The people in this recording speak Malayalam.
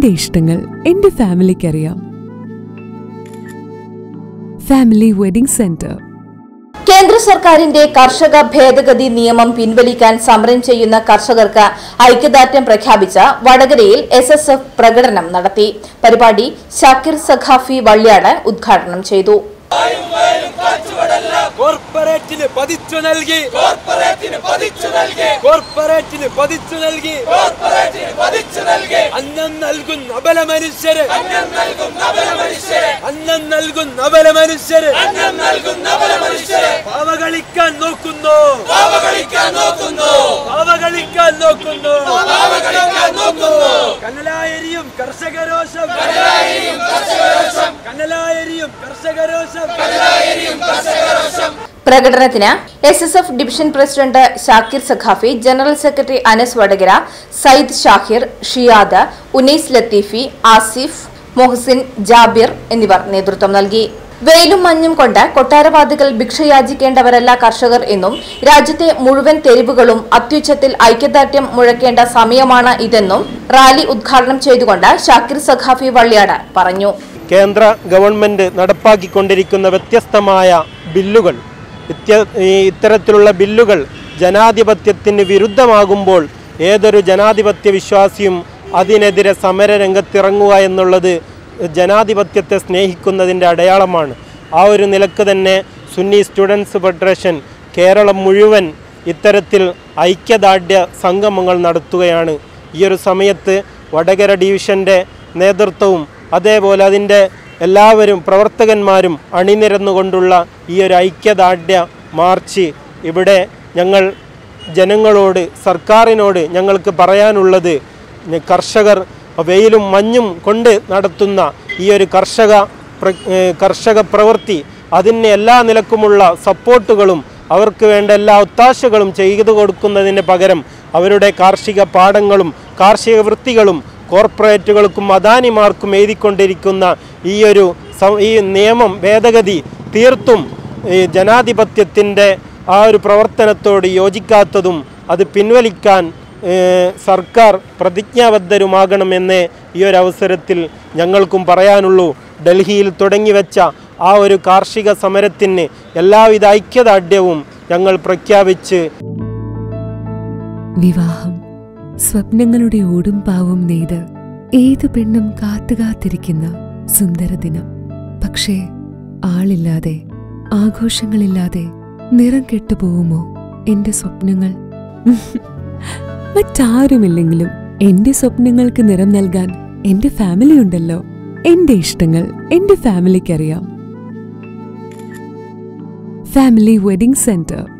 എന്റെ ഇഷ്ടങ്ങൾ എന്റെ ഫാമിലിക്കറിയാം ഫാമിലി വെഡിംഗ് സെന്റർ കേന്ദ്ര സർക്കാരിന്റെ കർഷക ഭേദഗതി നിയമം പിൻവലിക്കാൻ സമരം ചെയ്യുന്ന കർഷകർക്ക് ഐക്യദാർഢ്യം പ്രഖ്യാപിച്ച വടകരയിൽ എസ് എസ് എഫ് പ്രകടനം നടത്തി പരിപാടി ഷാക്കിർ സഖാഫി വള്ളിയാട് ഉദ്ഘാടനം ചെയ്തു കോർപ്പറേറ്റിന് പതിച്ചു നൽകി കോർപ്പറേറ്റിന് പതിച്ചു നൽകി കോർപ്പറേറ്റിന് പതിച്ചു നൽകി കോർപ്പറേറ്റിന് പതിച്ചു നൽകി അന്നം നൽകുന്ന അബല മനുഷ്യര് അന്നം നൽകുന്ന അബല മനുഷ്യര് അന്നം നൽകുന്ന അബല മനുഷ്യര് അന്നം നൽകുന്ന അബല മനുഷ്യര് പാവ കളിക്കാൻ നോക്കുന്നു പാവ കളിക്കാൻ നോക്കുന്നു പാവ കളിക്കാൻ നോക്കുന്നു പാവ കളിക്കാൻ നോക്കുന്നു കനലായരിയും കർഷകരോഷം കനലായരിയും കർഷകരോഷം കനലായരിയും കർഷകരോഷം കനലായരിയും കർഷകരോഷം പ്രകടനത്തിന് S S F division president Shakir Saqafi general secretary Anas Vatakara Sayyid Shahir Shiyad Unais Latheefi Asif Mohsin Jabir എന്നിവർ നേതൃത്വം നൽകി വെയിലും മഞ്ഞും കൊണ്ട് കൊട്ടാരവാദികൾ ഭിക്ഷയാചിക്കേണ്ടവരല്ല കർഷകർ എന്നും രാജ്യത്തെ മുഴുവൻ തെരുവുകളും അത്യുച്ചത്തിൽ ഐക്യദാർഢ്യം മുഴക്കേണ്ട സമയമാണ് ഇതെന്നും റാലി ഉദ്ഘാടനം ചെയ്തുകൊണ്ട് ഷാക്കിർ സഖാഫി വള്ളിയാട് പറഞ്ഞു കേന്ദ്ര ഗവൺമെൻറ് നടപ്പാക്കിക്കൊണ്ടിരിക്കുന്ന വ്യത്യസ്തമായ ബില്ലുകൾ ഇത്യ- ഈ ഇത്തരത്തിലുള്ള ബില്ലുകൾ ജനാധിപത്യത്തിന് വിരുദ്ധമാകുമ്പോൾ ഏതൊരു ജനാധിപത്യ വിശ്വാസിയും അതിനെതിരെ സമരരംഗത്തിറങ്ങുക എന്നുള്ളത് ജനാധിപത്യത്തെ സ്നേഹിക്കുന്നതിൻ്റെ അടയാളമാണ് ആ ഒരു നിലക്ക് തന്നെ സുന്നി സ്റ്റുഡൻസ് ഫെഡറേഷൻ കേരളം മുഴുവൻ ഇത്തരത്തിൽ ഐക്യദാർഢ്യ സംഗമങ്ങൾ നടത്തുകയാണ് ഈ ഒരു സമയത്ത് വടകര ഡിവിഷൻ്റെ നേതൃത്വവും അതേപോലെ അതിൻ്റെ എല്ലാവരും പ്രവർത്തകന്മാരും അണിനിരന്നുകൊണ്ടുള്ള ഈ ഒരു ഐക്യദാർഢ്യ മാർച്ച് ഇവിടെ ഞങ്ങൾ ജനങ്ങളോട് സർക്കാരിനോട് ഞങ്ങൾക്ക് പറയാനുള്ളത് ഞ- കർഷകർ വെയിലും മഞ്ഞും കൊണ്ട് നടത്തുന്ന ഈ ഒരു കർഷക പ്ര- ഏഹ് കർഷക പ്രവൃത്തി അതിന് എല്ലാ നിലക്കുമുള്ള സപ്പോർട്ടുകളും അവർക്ക് വേണ്ട എല്ലാ ഒത്താശകളും ചെയ്തു കൊടുക്കുന്നതിന് പകരം അവരുടെ കാർഷിക പാടങ്ങളും കാർഷിക വൃത്തികളും കോർപ്പറേറ്റുകൾക്കും അദാനിമാർക്കും എഴുതിക്കൊണ്ടിരിക്കുന്ന ഈ ഒരു സം- ഈ നിയമം ഭേദഗതി തീർത്തും ഈ ജനാധിപത്യത്തിൻ്റെ ആ ഒരു പ്രവർത്തനത്തോട് യോജിക്കാത്തതും അത് പിൻവലിക്കാൻ ഏഹ്, സർക്കാർ പ്രതിജ്ഞാബദ്ധരുമാകണമെന്ന് ഈ ഒരു അവസരത്തിൽ ഞങ്ങൾക്കും പറയാനുള്ളൂ ഡൽഹിയിൽ തുടങ്ങിവെച്ച ആ ഒരു കാർഷിക സമരത്തിന് എല്ലാവിധ ഐക്യദാർഢ്യവും ഞങ്ങൾ പ്രഖ്യാപിച്ച് വിവാഹം സ്വപ്നങ്ങളുടെ ഓടും പാവും നെയ്ത് ഏതു പെണ്ണും കാത്തുകാത്തിരിക്കുന്ന സുന്ദരദിനം പക്ഷേ ആളില്ലാതെ ആഘോഷങ്ങളില്ലാതെ നിറം കെട്ടുപോകുമോ എന്റെ സ്വപ്നങ്ങൾ മറ്റാരുമില്ലെങ്കിലും എന്റെ സ്വപ്നങ്ങൾക്ക് നിറം നൽകാൻ എന്റെ ഫാമിലി ഉണ്ടല്ലോ എന്റെ ഇഷ്ടങ്ങൾ എന്റെ ഫാമിലിക്കറിയാം ഫാമിലി വെഡിംഗ് സെന്റർ